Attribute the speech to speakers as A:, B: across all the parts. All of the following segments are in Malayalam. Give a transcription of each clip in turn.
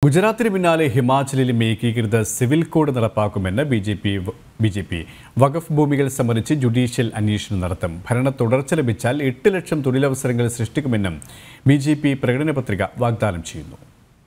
A: ഗുജറാത്തിന് പിന്നാലെ ഹിമാചലിലും ഏകീകൃത സിവിൽ കോഡ് നടപ്പാക്കുമെന്ന് B J P B J P വഖഫ് ഭൂമികൾ സംബന്ധിച്ച് ജുഡീഷ്യൽ അന്വേഷണം നടത്തും ഭരണ തുടർച്ച ലഭിച്ചാൽ എട്ട് ലക്ഷം തൊഴിലവസരങ്ങൾ സൃഷ്ടിക്കുമെന്നും ബി ജെ പി പ്രകടന പത്രിക വാഗ്ദാനം ചെയ്യുന്നു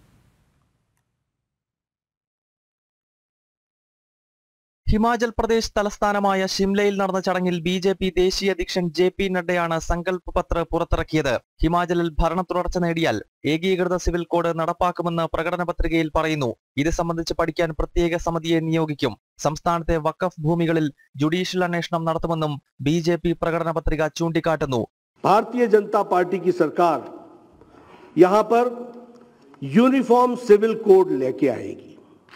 B: ഹിമാചൽ പ്രദേശ് തലസ്ഥാനമായ ഷിംലയിൽ നടന്ന ചടങ്ങിൽ ബി ജെ പി ദേശീയ അധ്യക്ഷൻ ജെ പി നഡ്ഡയാണ് സങ്കല്പ് പത്ര പുറത്തിറക്കിയത് ഹിമാചലിൽ ഭരണ തുടർച്ച നേടിയാൽ ഏകീകൃത സിവിൽ കോഡ് നടപ്പാക്കുമെന്ന് പ്രകടന പത്രികയിൽ പറയുന്നു ഇത് സംബന്ധിച്ച് പഠിക്കാൻ പ്രത്യേക സമിതിയെ നിയോഗിക്കും സംസ്ഥാനത്തെ വഖഫ് ഭൂമികളിൽ ജുഡീഷ്യൽ അന്വേഷണം നടത്തുമെന്നും ബി ജെ പി പ്രകടന പത്രിക ചൂണ്ടിക്കാട്ടുന്നു
C: भारतीय जनता पार्टी की सरकार यहां पर यूनिफॉर्म सिविल कोड लेके आएगी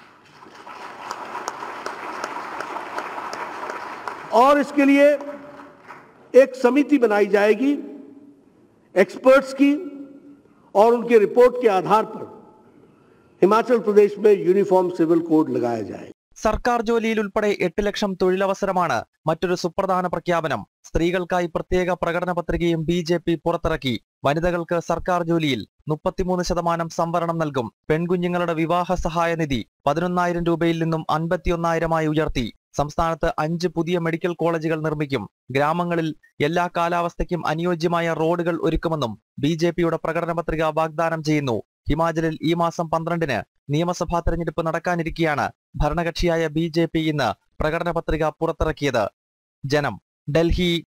C: और इसके लिए एक समिति बनाई जाएगी एक्सपर्ट्स की और उनके रिपोर्ट के आधार पर हिमाचल प्रदेश में यूनिफॉर्म सिविल कोड लगाया जाएगा
B: സർക്കാർ ജോലിയിൽ ഉൾപ്പെടെ എട്ട് ലക്ഷം തൊഴിലവസരമാണ് മറ്റൊരു സുപ്രധാന പ്രഖ്യാപനം സ്ത്രീകൾക്കായി പ്രത്യേക പ്രകടന പത്രികയും ബി ജെ പി പുറത്തിറക്കി വനിതകൾക്ക് സർക്കാർ ജോലിയിൽ മുപ്പത്തിമൂന്ന് ശതമാനം സംവരണം നൽകും പെൺകുഞ്ഞുങ്ങളുടെ വിവാഹ സഹായ നിധി പതിനൊന്നായിരം രൂപയിൽ നിന്നും അൻപത്തിയൊന്നായിരമായി ഉയർത്തി സംസ്ഥാനത്ത് അഞ്ച് പുതിയ മെഡിക്കൽ കോളേജുകൾ നിർമ്മിക്കും ഗ്രാമങ്ങളിൽ എല്ലാ കാലാവസ്ഥയ്ക്കും അനുയോജ്യമായ റോഡുകൾ ഒരുക്കുമെന്നും ബി ജെ പിയുടെ പ്രകടന പത്രിക വാഗ്ദാനം ചെയ്യുന്നു ഹിമാചലിൽ ഈ മാസം പന്ത്രണ്ടിന് നിയമസഭാ തെരഞ്ഞെടുപ്പ് നടക്കാനിരിക്കെയാണ് ഭരണകക്ഷിയായ ബി ജെ പി ഇന്ന് പ്രകടന പത്രിക പുറത്തിറക്കിയത് ജനം ഡൽഹി